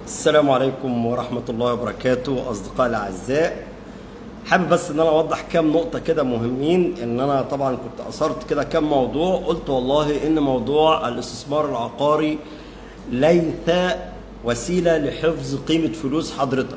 السلام عليكم ورحمة الله وبركاته أصدقائي الأعزاء حابب بس إن أنا أوضح كام نقطة كده مهمين إن أنا طبعا كنت أثرت كده كام موضوع قلت والله إن موضوع الاستثمار العقاري ليس وسيلة لحفظ قيمة فلوس حضرتك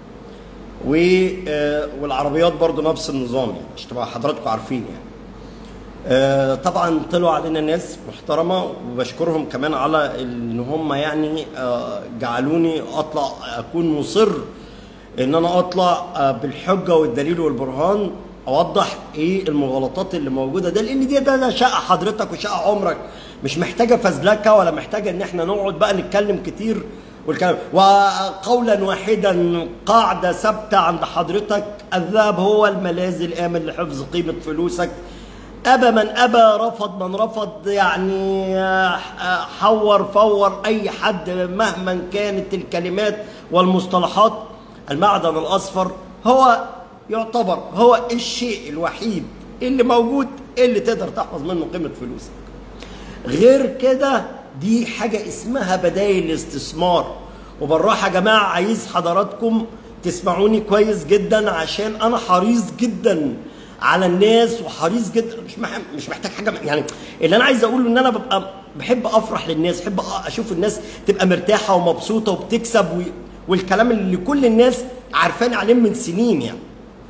و آه، والعربيات برضو نفس النظام يعني عشان تبقى حضراتكم عارفين يعني آه، طبعا طلعوا علينا ناس محترمه وبشكرهم كمان على ان هم يعني آه، جعلوني اطلع اكون مصر ان انا اطلع آه، بالحجه والدليل والبرهان اوضح ايه المغالطات اللي موجوده ده لان دي ده, ده شقه حضرتك وشقه عمرك مش محتاجه فزلكه ولا محتاجه ان احنا نقعد بقى نتكلم كتير والكلام وقولا واحدا قاعده ثابته عند حضرتك الذهب هو الملاذ الامن لحفظ قيمه فلوسك أبى من أبى رفض من رفض يعني آه، حور فور أي حد مهما كانت الكلمات والمصطلحات المعدن الأصفر هو يعتبر هو الشيء الوحيد اللي موجود اللي تقدر تحفظ منه قيمة فلوسك غير كده دي حاجة اسمها بدايل الاستثمار وبالراحة يا جماعة عايز حضراتكم تسمعوني كويس جدا عشان أنا حريص جدا على الناس وحريص جدا مش مح... مش محتاج حاجه يعني اللي انا عايز اقوله ان انا ببقى بحب افرح للناس بحب اشوف الناس تبقى مرتاحه ومبسوطه وبتكسب و... والكلام اللي كل الناس عارفين عليه من سنين يعني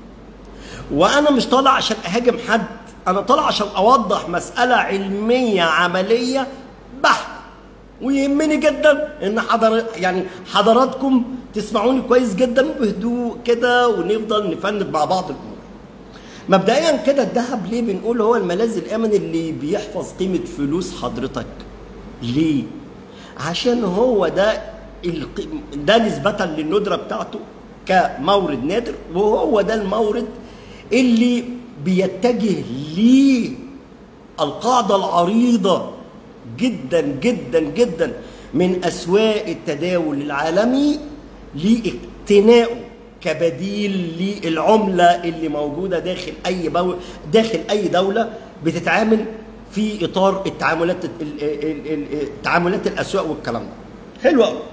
وانا مش طالع عشان اهاجم حد انا طالع عشان اوضح مساله علميه عمليه بحته ويهمني جدا ان حضر يعني حضراتكم تسمعوني كويس جدا بهدوء كده ونفضل نفند مع بعض الامور مبدئيا كده الذهب ليه بنقول هو الملاذ الامن اللي بيحفظ قيمه فلوس حضرتك ليه عشان هو ده الق... ده نسبة للندرة بتاعته كمورد نادر وهو ده المورد اللي بيتجه ليه القاعدة العريضة جدا جدا جدا من أسواق التداول العالمي لاقتنائه كبديل للعملة اللي موجودة داخل أي بو... داخل أي دولة بتتعامل في إطار التعاملات ال- ال- ال- تعاملات الأسواق والكلام ده حلو قوي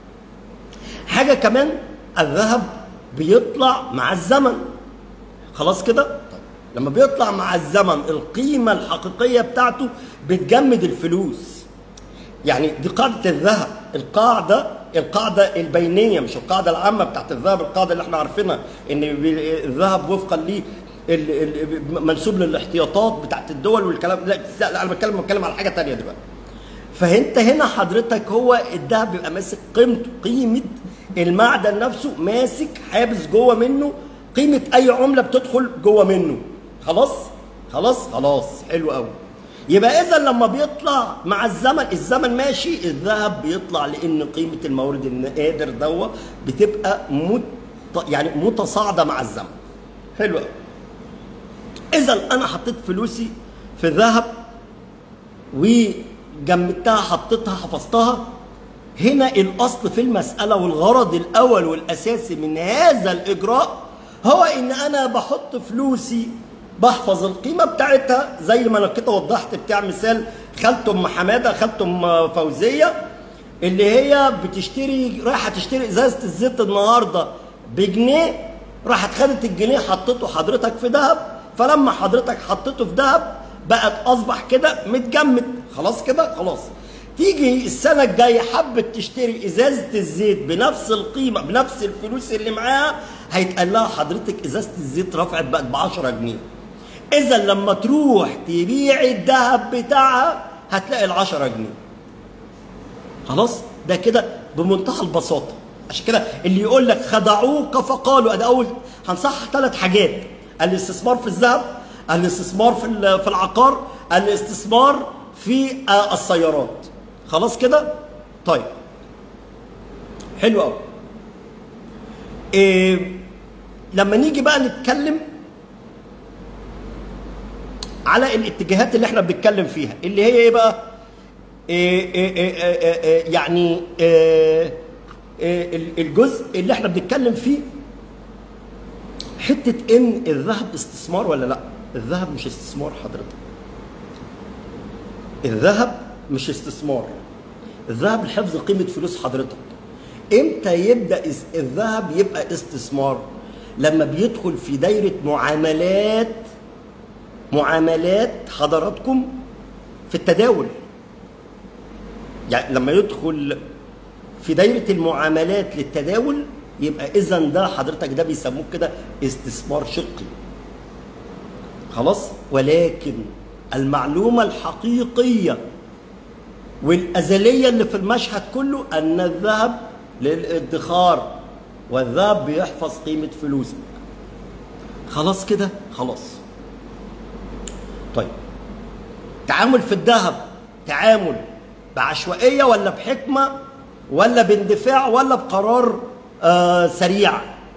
حاجة كمان الذهب بيطلع مع الزمن خلاص كده طيب. لما بيطلع مع الزمن القيمة الحقيقية بتاعته بتجمد الفلوس يعني دي قاعدة الذهب القاعدة القاعدة البينية مش القاعدة العامة بتاعت الذهب القاعدة اللي احنا عارفينها ان بي- الذهب وفقا ليه ال- ال- منسوب للاحتياطات بتاعت الدول والكلام لا لا انا بتكلم بتكلم على حاجة تانية دلوقتي فانت هنا حضرتك هو الذهب بيبقى ماسك قيمته قيمة المعدن نفسه ماسك حابس جوه منه قيمة أي عملة بتدخل جوه منه خلاص خلاص خلاص حلو قوي يبقى إذا لما بيطلع مع الزمن الزمن ماشي الذهب بيطلع لأن قيمة المورد النادر دوا بتبقى مت يعني متصاعدة مع الزمن حلو قوي إذا أنا حطيت فلوسي في الذهب وجمدتها حطيتها حفظتها هنا الاصل في المساله والغرض الاول والاساسي من هذا الاجراء هو ان انا بحط فلوسي بحفظ القيمه بتاعتها زي ما انا كده وضحت بتاع مثال خالته ام حماده خالته ام فوزيه اللي هي بتشتري رايحه تشتري ازازه الزيت النهارده بجنيه راحت خدت الجنيه حطته حضرتك في ذهب فلما حضرتك حطيته في ذهب بقت اصبح كده متجمد خلاص كده خلاص تيجي السنه الجايه حبت تشتري ازازه الزيت بنفس القيمه بنفس الفلوس اللي معاها هيتقال لها حضرتك ازازه الزيت رفعت بقت ب 10 جنيه اذا لما تروح تبيع الذهب بتاعها هتلاقي ال 10 جنيه خلاص ده كده بمنتهى البساطه عشان كده اللي يقول لك خدعوك فقالوا ادي اول هنصحح ثلاث حاجات الاستثمار في الذهب الاستثمار في ال- في العقار الاستثمار في آه، السيارات خلاص كده طيب حلو قوي إيه لما نيجي بقى نتكلم على الاتجاهات اللي احنا بنتكلم فيها اللي هي ايه بقى إيه إيه إيه إيه إيه يعني إيه إيه ال- الجزء اللي احنا بنتكلم فيه حته ان الذهب استثمار ولا لا الذهب مش استثمار حضرتك الذهب مش استثمار الذهب لحفظ قيمه فلوس حضرتك امتى يبدا اس- الذهب يبقى استثمار لما بيدخل في دايره معاملات معاملات حضراتكم في التداول يعني لما يدخل في دايره المعاملات للتداول يبقى اذا ده حضرتك ده بيسموه كده استثمار شقي خلاص ولكن المعلومه الحقيقيه والازليه اللي في المشهد كله ان الذهب للادخار والذهب بيحفظ قيمه فلوسك خلاص كده خلاص طيب تعامل في الذهب تعامل بعشوائيه ولا بحكمه ولا باندفاع ولا بقرار آه سريع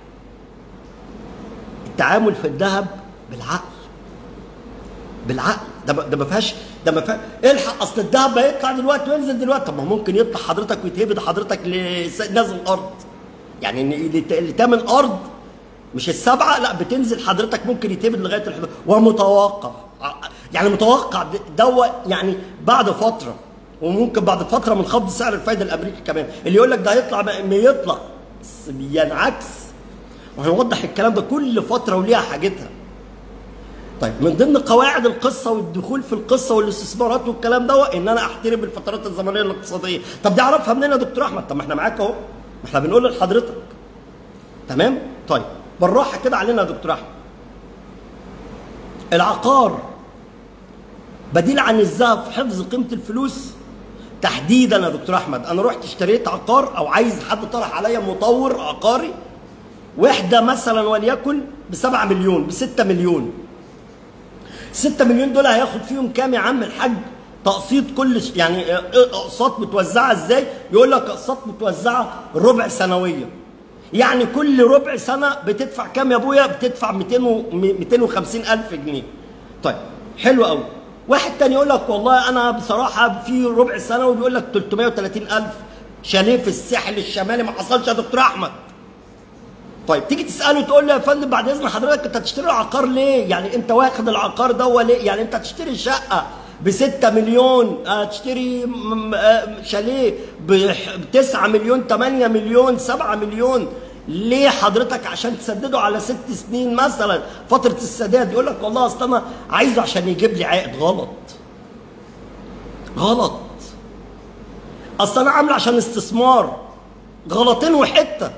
التعامل في الذهب بالعقل بالعقل ده ما- ده ما فيهاش ده ما فيهاش الحق اصل الذهب هيطلع دلوقتي وينزل دلوقتي طب ما ممكن يطلع حضرتك ويتهبد حضرتك لنازل الارض يعني إن اللي ت- اللي تامن ارض مش السبعه لا بتنزل حضرتك ممكن يتهبد لغايه الحدود ومتوقع ع- يعني متوقع د- دوا يعني بعد فتره وممكن بعد فتره من خفض سعر الفايده الامريكي كمان اللي يقول لك ده هيطلع ما ما يطلع بس بينعكس وهنوضح الكلام ده كل فتره وليها حاجتها طيب من ضمن قواعد القصه والدخول في القصه والاستثمارات والكلام ده ان انا احترم الفترات الزمنيه الاقتصاديه طب دي اعرفها منين يا دكتور احمد طب ما احنا معاك اهو ما احنا بنقول لحضرتك تمام طيب بالراحه كده علينا يا دكتور احمد العقار بديل عن الذهب في حفظ قيمه الفلوس تحديدا يا دكتور احمد انا رحت اشتريت عقار او عايز حد طرح عليا مطور عقاري وحده مثلا وليكن ب 7 مليون ب 6 مليون 6 مليون دول هياخد فيهم كام يا عم الحاج تقسيط كل ش... يعني اقساط متوزعه ازاي يقول لك اقساط متوزعه ربع سنويه يعني كل ربع سنه بتدفع كام يا ابويا بتدفع 200 و... 250 الف جنيه طيب حلو قوي واحد تاني يقول لك والله انا بصراحه في ربع سنه وبيقول لك 330 الف شاليه في الساحل الشمالي ما حصلش يا دكتور احمد طيب تيجي تساله تقول له يا فندم بعد اذن حضرتك انت هتشتري العقار ليه؟ يعني انت واخد العقار ده ليه؟ يعني انت هتشتري شقه ب 6 مليون هتشتري م- م- شاليه ب 9 مليون 8 مليون 7 مليون ليه حضرتك عشان تسدده على ست سنين مثلا فتره السداد يقول لك والله اصل انا عايزه عشان يجيب لي عائد غلط غلط اصل انا عامله عشان استثمار غلطين وحته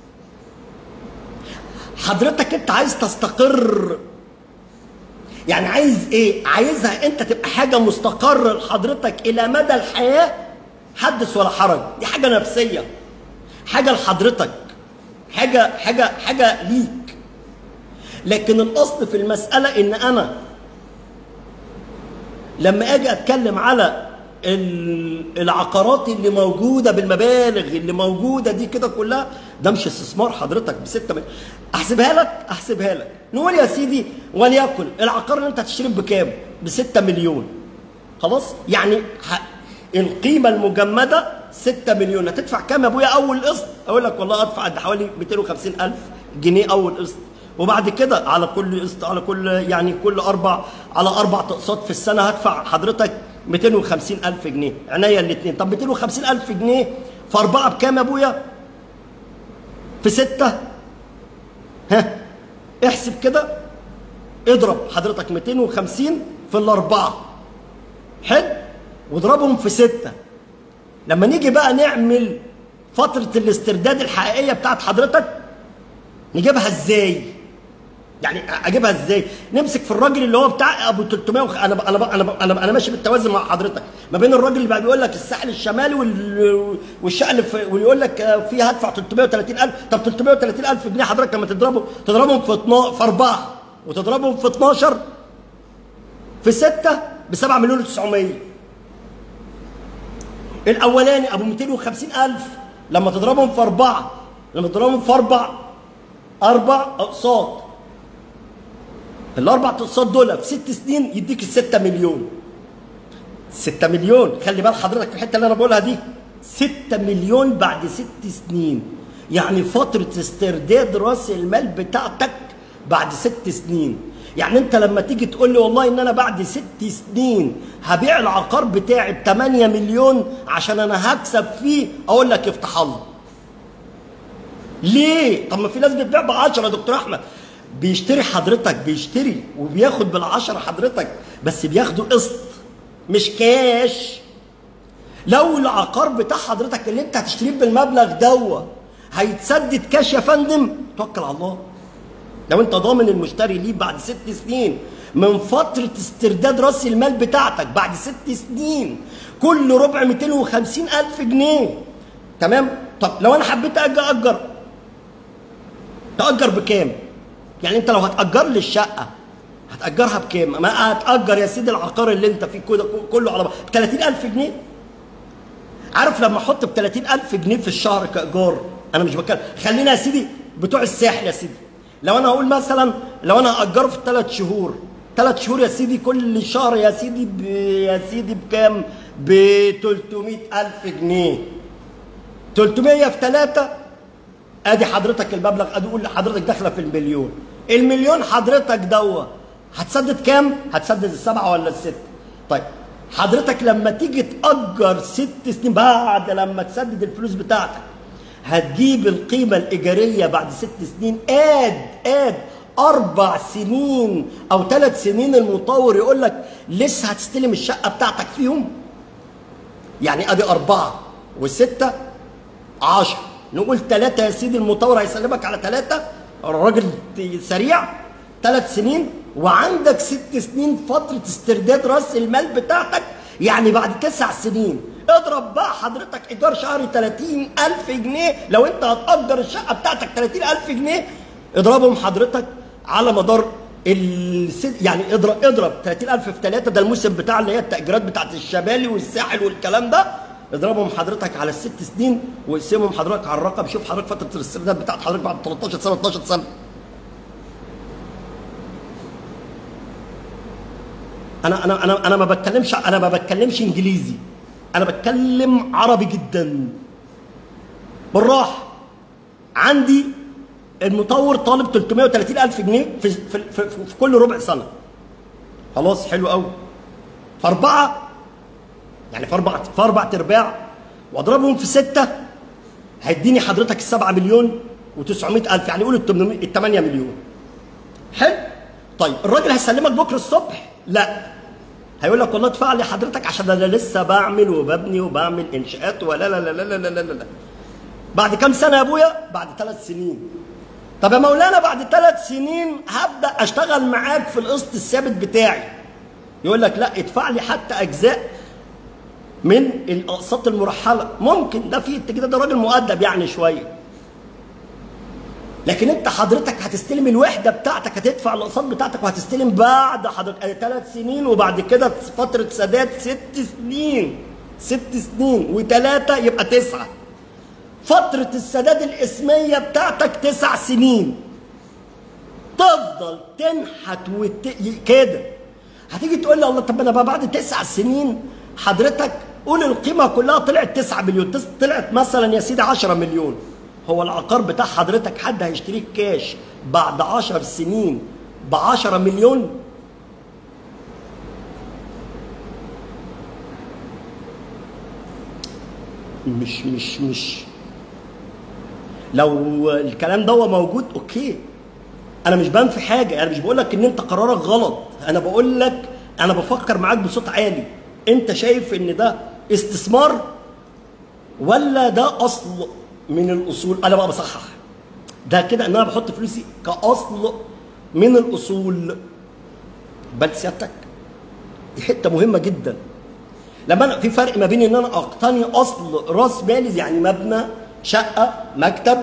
حضرتك انت عايز تستقر يعني عايز ايه عايزها انت تبقى حاجه مستقره لحضرتك الى مدى الحياه حدث ولا حرج دي حاجه نفسيه حاجه لحضرتك حاجه حاجه حاجه ليك لكن الاصل في المساله ان انا لما اجي اتكلم على ال- العقارات اللي موجوده بالمبالغ اللي موجوده دي كده كلها ده مش استثمار حضرتك ب 6 مليون احسبها لك احسبها لك نقول يا سيدي وليكن العقار اللي انت هتشتريه بكام؟ ب 6 مليون خلاص؟ يعني ح- القيمه المجمده 6 مليون هتدفع كام يا ابويا اول قسط؟ اقول لك والله ادفع قد حوالي 250 الف جنيه اول قسط وبعد كده على كل قسط على كل يعني كل اربع على اربع اقساط في السنه هدفع حضرتك 250 الف جنيه عينيا الاثنين طب 250 الف جنيه في اربعه بكام يا ابويا؟ في سته ها احسب كده اضرب حضرتك 250 في الاربعه حلو واضربهم في سته لما نيجي بقى نعمل فتره الاسترداد الحقيقيه بتاعت حضرتك نجيبها ازاي؟ يعني اجيبها ازاي؟ نمسك في الراجل اللي هو بتاع ابو 300 وخ... انا ب... انا ب... انا ب... انا, ب... أنا ماشي بالتوازن مع حضرتك ما بين الراجل اللي بقى بيقول لك الساحل الشمالي وال... والشقه اللي في... ويقول لك آه، فيها هدفع 330000 طب 330000 جنيه حضرتك لما تضربه تضربهم في 12 في 4 وتضربهم في 12 في 6 ب 7 مليون و900 الاولاني ابو 250000 لما تضربهم في 4 لما تضربهم في 4 اربع اقساط الاربع اقساط دول في ست سنين يديك ال 6 مليون 6 مليون خلي بال حضرتك في الحته اللي انا بقولها دي 6 مليون بعد ست سنين يعني فتره استرداد راس المال بتاعتك بعد ست سنين يعني انت لما تيجي تقول لي والله ان انا بعد ست سنين هبيع العقار بتاعي ب 8 مليون عشان انا هكسب فيه اقول لك افتح الله ليه طب ما في ناس بتبيع ب 10 يا دكتور احمد بيشتري حضرتك بيشتري وبياخد بالعشرة حضرتك بس بياخدوا قسط مش كاش لو العقار بتاع حضرتك اللي انت هتشتريه بالمبلغ دوا هيتسدد كاش يا فندم توكل على الله لو انت ضامن المشتري ليه بعد ست سنين من فترة استرداد راس المال بتاعتك بعد ست سنين كل ربع 250 ألف جنيه تمام طب لو أنا حبيت أجي أجر تأجر بكام؟ يعني أنت لو هتأجر لي الشقة هتأجرها بكام؟ ما هتأجر يا سيدي العقار اللي أنت فيه كده كله على بعض ب 30000 جنيه عارف لما احط ب 30000 جنيه في الشهر كايجار انا مش بتكلم خلينا يا سيدي بتوع الساحل يا سيدي لو انا هقول مثلا لو انا هاجره في ثلاث شهور ثلاث شهور يا سيدي كل شهر يا سيدي ب... يا سيدي بكام؟ ب 300000 جنيه 300 في 3 ادي حضرتك المبلغ ادي قول حضرتك داخله في المليون المليون حضرتك دوا هتسدد كام؟ هتسدد السبعه ولا السته؟ طيب حضرتك لما تيجي تأجر ست سنين بعد لما تسدد الفلوس بتاعتك هتجيب القيمة الإيجارية بعد ست سنين آد آد أربع سنين أو ثلاث سنين المطور يقول لك لسه هتستلم الشقة بتاعتك فيهم يعني أدي أربعة وستة عشر نقول ثلاثة يا سيدي المطور هيسلمك على ثلاثة الراجل سريع ثلاث سنين وعندك ست سنين فترة استرداد راس المال بتاعتك يعني بعد تسع سنين اضرب بقى حضرتك ايجار شهري 30000 جنيه لو انت هتأجر الشقة بتاعتك 30000 جنيه اضربهم حضرتك على مدار السد يعني اضرب اضرب 30000 في 3 ده الموسم بتاع اللي هي التأجيرات بتاعت الشمالي والساحل والكلام ده اضربهم حضرتك على الست سنين واقسمهم حضرتك على الرقم شوف حضرتك فترة الاسترداد بتاعت حضرتك بعد 13 سنة 12 سنة انا انا انا انا ما بتكلمش انا ما بتكلمش انجليزي انا بتكلم عربي جدا بالراحه عندي المطور طالب 330 الف جنيه في في, في, في, في كل ربع سنه خلاص حلو قوي في اربعه يعني في اربع في اربع ارباع واضربهم في سته هيديني حضرتك السبعة مليون و900 الف يعني قول ال 8 مليون حلو طيب الراجل هيسلمك بكره الصبح لا هيقول لك والله ادفع لي حضرتك عشان انا لسه بعمل وببني وبعمل انشاءات ولا لا لا لا لا لا لا لا بعد كام سنه يا ابويا؟ بعد ثلاث سنين طب يا مولانا بعد ثلاث سنين هبدا اشتغل معاك في القسط الثابت بتاعي يقول لك لا ادفع لي حتى اجزاء من الاقساط المرحله ممكن ده في انت كده ده راجل مؤدب يعني شويه لكن انت حضرتك هتستلم الوحده بتاعتك هتدفع الاقساط بتاعتك وهتستلم بعد حضرتك ثلاث سنين وبعد كده فتره سداد ست سنين ست سنين وثلاثه يبقى تسعه فتره السداد الاسميه بتاعتك تسع سنين تفضل تنحت وت... كده هتيجي تقول لي الله طب انا بقى بعد تسع سنين حضرتك قول القيمه كلها طلعت 9 مليون طلعت مثلا يا سيدي 10 مليون هو العقار بتاع حضرتك حد هيشتريه كاش بعد 10 سنين ب 10 مليون مش مش مش لو الكلام ده موجود اوكي انا مش بنفي حاجه انا مش بقول لك ان انت قرارك غلط انا بقول لك انا بفكر معاك بصوت عالي انت شايف ان ده استثمار ولا ده اصل من الاصول انا بقى بصحح ده كده ان انا بحط فلوسي كاصل من الاصول بل سيادتك دي حته مهمه جدا لما انا في فرق ما بين ان انا اقتني اصل راس مالي يعني مبنى شقه مكتب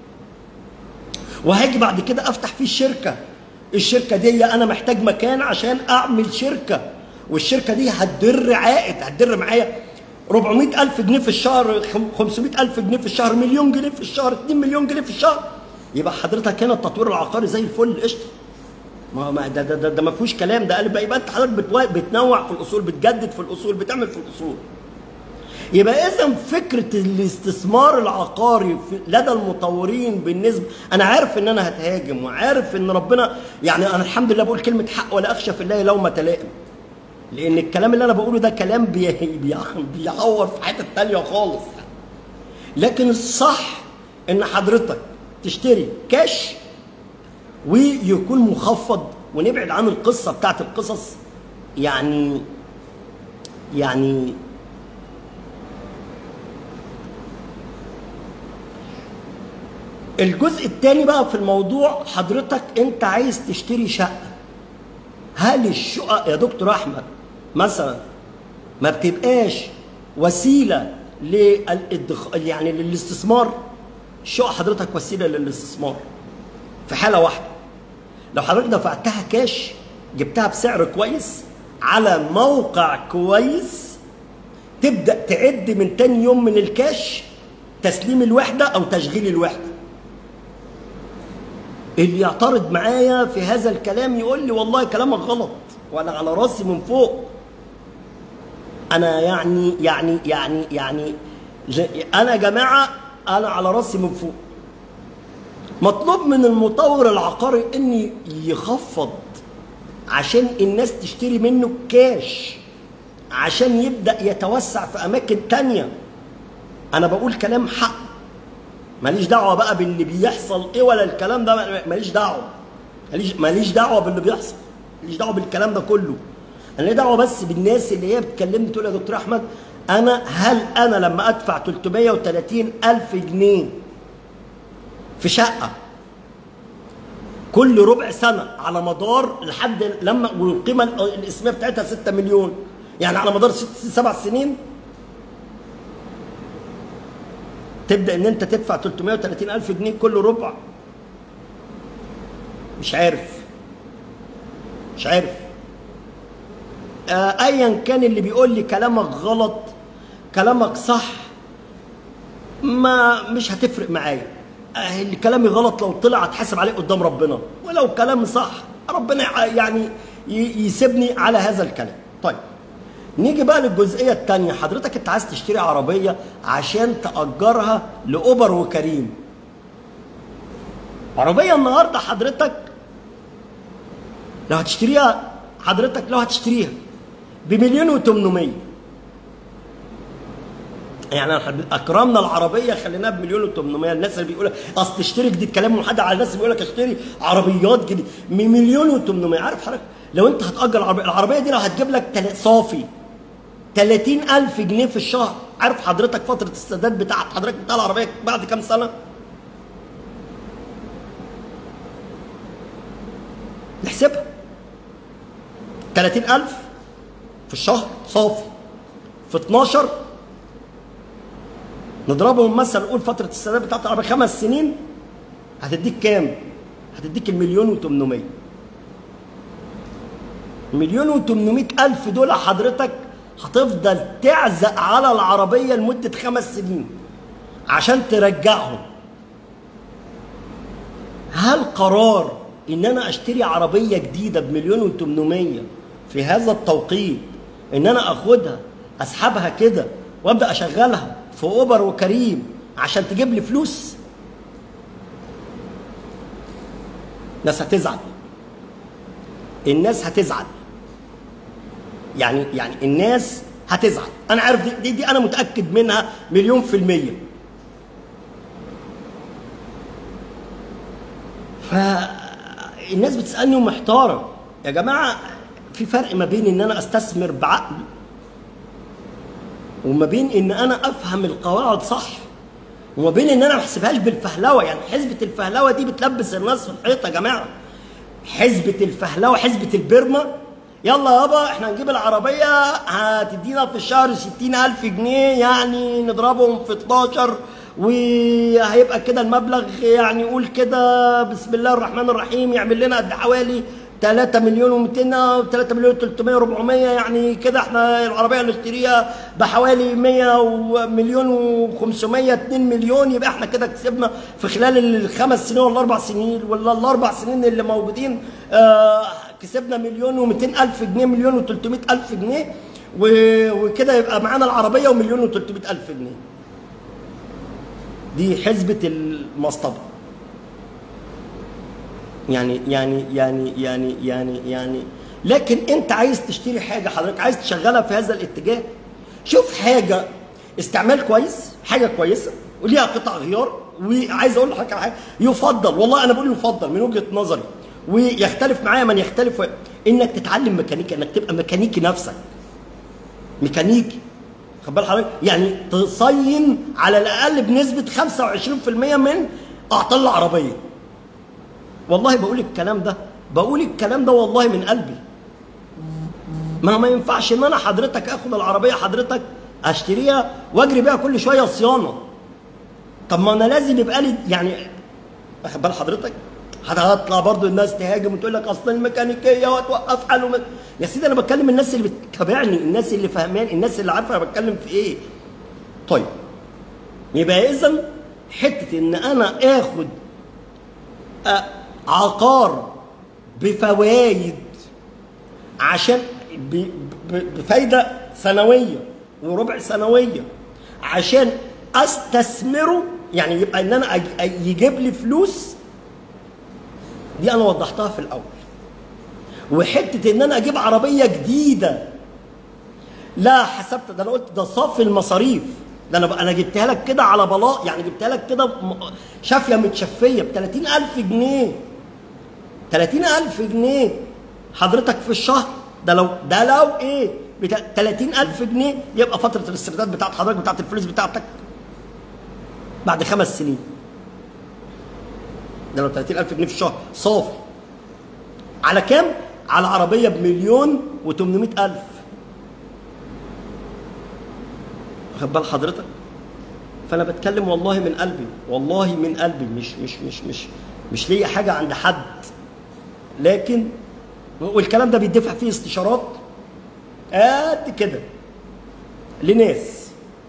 وهاجي بعد كده افتح فيه الشركه الشركه دي انا محتاج مكان عشان اعمل شركه والشركه دي هتدر عائد هتدر معايا 400 ألف جنيه في الشهر 500 ألف جنيه في الشهر مليون جنيه في الشهر 2 مليون جنيه في الشهر يبقى حضرتك هنا التطوير العقاري زي الفل قشطه ما ما ده ده ده, ده ما فيهوش كلام ده قال يبقى انت حضرتك بتنوع في الاصول بتجدد في الاصول بتعمل في الاصول يبقى اذا فكره الاستثمار العقاري في لدى المطورين بالنسبه انا عارف ان انا هتهاجم وعارف ان ربنا يعني انا الحمد لله بقول كلمه حق ولا اخشى في الله لومه لائم لان الكلام اللي انا بقوله ده كلام بي... بي... بيعور في حته تانية خالص لكن الصح ان حضرتك تشتري كاش ويكون مخفض ونبعد عن القصه بتاعت القصص يعني يعني الجزء الثاني بقى في الموضوع حضرتك انت عايز تشتري شقه هل الشقق يا دكتور احمد مثلا ما بتبقاش وسيله للإدخ... يعني للاستثمار الشقه حضرتك وسيله للاستثمار في حاله واحده لو حضرتك دفعتها كاش جبتها بسعر كويس على موقع كويس تبدا تعد من تاني يوم من الكاش تسليم الوحده او تشغيل الوحده اللي يعترض معايا في هذا الكلام يقول لي والله كلامك غلط وانا على راسي من فوق انا يعني يعني يعني يعني انا يا جماعه انا على راسي من فوق مطلوب من المطور العقاري ان يخفض عشان الناس تشتري منه كاش عشان يبدا يتوسع في اماكن تانية انا بقول كلام حق ماليش دعوه بقى باللي بيحصل ايه ولا الكلام ده ماليش دعوه ماليش ماليش دعوه باللي بيحصل ماليش دعوه بالكلام ده كله انا ليه دعوه بس بالناس اللي هي بتكلمني تقول يا دكتور احمد انا هل انا لما ادفع 330 الف جنيه في شقه كل ربع سنه على مدار لحد لما والقيمه الاسميه بتاعتها 6 مليون يعني على مدار ست سبع سنين تبدا ان انت تدفع 330 الف جنيه كل ربع مش عارف مش عارف آه ايا كان اللي بيقول لي كلامك غلط كلامك صح ما مش هتفرق معايا آه اللي كلامي غلط لو طلع اتحاسب عليه قدام ربنا ولو كلامي صح ربنا يعني يسيبني على هذا الكلام طيب نيجي بقى للجزئيه الثانيه حضرتك انت عايز تشتري عربيه عشان تاجرها لاوبر وكريم عربيه النهارده حضرتك لو هتشتريها حضرتك لو هتشتريها بمليون و800 يعني اكرمنا العربيه خليناها بمليون و800 الناس اللي بيقول اصل تشتري جديد كلام محدد على الناس اللي بيقول لك اشتري عربيات جديد بمليون و800 عارف حضرتك لو انت هتاجر العربيه العربيه دي لو هتجيب لك صافي 30000 جنيه في الشهر عارف حضرتك فتره السداد بتاعت حضرتك بتاع العربيه بعد كام سنه نحسبها 30000 في الشهر صافي في 12 نضربهم مثلا نقول فترة السداد بتاعت العربية خمس سنين هتديك كام؟ هتديك المليون و800 مليون و800 ألف دول حضرتك هتفضل تعزق على العربية لمدة خمس سنين عشان ترجعهم هل قرار ان انا اشتري عربية جديدة بمليون وتمنمية في هذا التوقيت ان انا اخدها اسحبها كده وابدا اشغلها في اوبر وكريم عشان تجيب لي فلوس الناس هتزعل الناس هتزعل يعني يعني الناس هتزعل انا عارف دي, دي, دي انا متاكد منها مليون في الميه فالناس بتسالني ومحتاره يا جماعه في فرق ما بين ان انا استثمر بعقل وما بين ان انا افهم القواعد صح وما بين ان انا ما احسبهاش بالفهلوه يعني حسبه الفهلوه دي بتلبس الناس في الحيطه يا جماعه حسبه الفهلوه حسبه البرمه يلا يابا احنا هنجيب العربية هتدينا في الشهر ستين ألف جنيه يعني نضربهم في 12 وهيبقى كده المبلغ يعني قول كده بسم الله الرحمن الرحيم يعمل لنا قد حوالي 3 مليون و200 3 مليون 300 و400 يعني كده احنا العربيه اللي نشتريها بحوالي 100 ومليون و500 2 مليون يبقى احنا كده كسبنا في خلال الخمس سنين ولا الاربع سنين ولا الاربع سنين اللي موجودين آه كسبنا مليون و200 الف جنيه مليون و300 الف جنيه وكده يبقى معانا العربيه ومليون و300 الف جنيه دي حسبه المصطبه يعني يعني يعني يعني يعني يعني لكن انت عايز تشتري حاجه حضرتك عايز تشغلها في هذا الاتجاه شوف حاجه استعمال كويس حاجه كويسه وليها قطع غيار وعايز اقول لحضرتك على حاجه يفضل والله انا بقول يفضل من وجهه نظري ويختلف معايا من يختلف انك تتعلم ميكانيكا انك تبقى ميكانيكي نفسك ميكانيكي خد بال حضرتك يعني تصين على الاقل بنسبه 25% من اعطال العربيه والله بقول الكلام ده بقول الكلام ده والله من قلبي ما ما ينفعش ان انا حضرتك اخد العربيه حضرتك اشتريها واجري بيها كل شويه صيانه طب ما انا لازم يبقى لي يعني واخد بال حضرتك هتطلع برضو الناس تهاجم وتقول لك اصل الميكانيكيه وتوقف حاله يا سيدي انا بتكلم الناس اللي بتتابعني الناس اللي فاهمان الناس اللي عارفه انا بتكلم في ايه طيب يبقى اذا حته ان انا اخد آه، عقار بفوايد عشان ب- ب- بفايده سنويه وربع سنويه عشان استثمره يعني يبقى ان انا أج- أ- يجيب لي فلوس دي انا وضحتها في الاول وحته ان انا اجيب عربيه جديده لا حسبت ده انا قلت ده صافي المصاريف ده انا بقى انا جبتها لك كده على بلاط يعني جبتها لك كده م- شافيه متشفيه ب 30000 جنيه 30000 جنيه حضرتك في الشهر ده لو ده لو ايه بتا... 30000 جنيه يبقى فتره الاسترداد بتاعت حضرتك بتاعت الفلوس بتاعتك بعد خمس سنين ده لو 30000 جنيه في الشهر صافي على كام؟ على عربيه بمليون و800 الف واخد بال حضرتك؟ فانا بتكلم والله من قلبي والله من قلبي مش مش مش مش مش ليا حاجه عند حد لكن والكلام ده بيدفع فيه استشارات قد كده لناس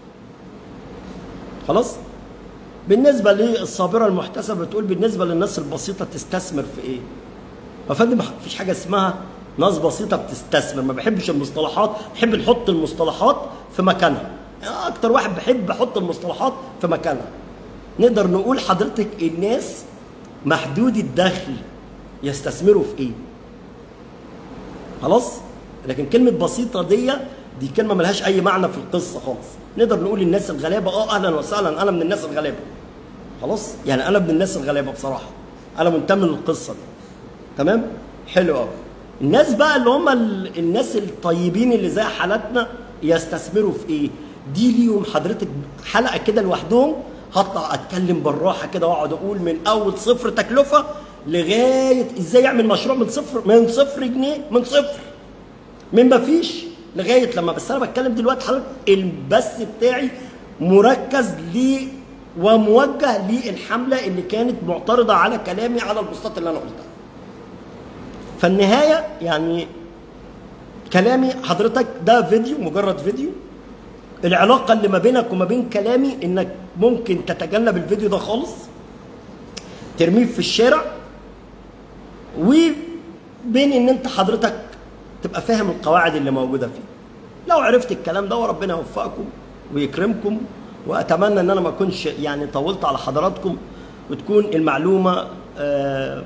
خلاص بالنسبه للصابره المحتسبه بتقول بالنسبه للناس البسيطه تستثمر في ايه يا فندم ما فيش حاجه اسمها ناس بسيطه بتستثمر ما بحبش المصطلحات بحب نحط المصطلحات في مكانها يعني اكتر واحد بحب احط المصطلحات في مكانها نقدر نقول حضرتك الناس محدود الدخل يستثمروا في ايه خلاص لكن كلمه بسيطه دي دي كلمه ملهاش اي معنى في القصه خالص نقدر نقول الناس الغلابه اه اهلا وسهلا انا من الناس الغلابه خلاص يعني انا من الناس الغلابه بصراحه انا منتمي للقصه دي تمام حلو قوي الناس بقى اللي هم ال- الناس الطيبين اللي زي حالاتنا يستثمروا في ايه دي ليهم حضرتك حلقه كده لوحدهم هطلع اتكلم بالراحه كده واقعد اقول من اول صفر تكلفه لغايه ازاي يعمل مشروع من صفر من صفر جنيه من صفر من ما فيش لغايه لما بس انا بتكلم دلوقتي حضرتك البث بتاعي مركز لي وموجه للحمله اللي كانت معترضه على كلامي على البوستات اللي انا قلتها. فالنهايه يعني كلامي حضرتك ده فيديو مجرد فيديو العلاقه اللي ما بينك وما بين كلامي انك ممكن تتجنب الفيديو ده خالص ترميه في الشارع وبين ان انت حضرتك تبقى فاهم القواعد اللي موجوده فيه لو عرفت الكلام ده وربنا يوفقكم ويكرمكم واتمنى ان انا ما اكونش يعني طولت على حضراتكم وتكون المعلومه آه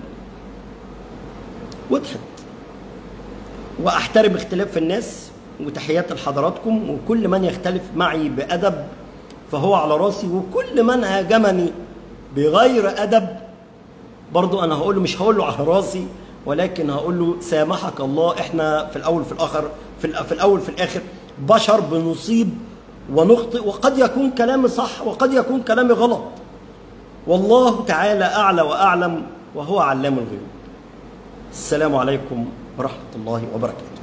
وضحت واحترم اختلاف الناس وتحياتي لحضراتكم وكل من يختلف معي بادب فهو على راسي وكل من هاجمني بغير ادب برضو انا هقول له مش هقول له على راسي ولكن هقول له سامحك الله احنا في الاول في الاخر في, الأ- في الاول في الاخر بشر بنصيب ونخطئ وقد يكون كلامي صح وقد يكون كلامي غلط والله تعالى اعلى واعلم وهو علام الغيوب السلام عليكم ورحمه الله وبركاته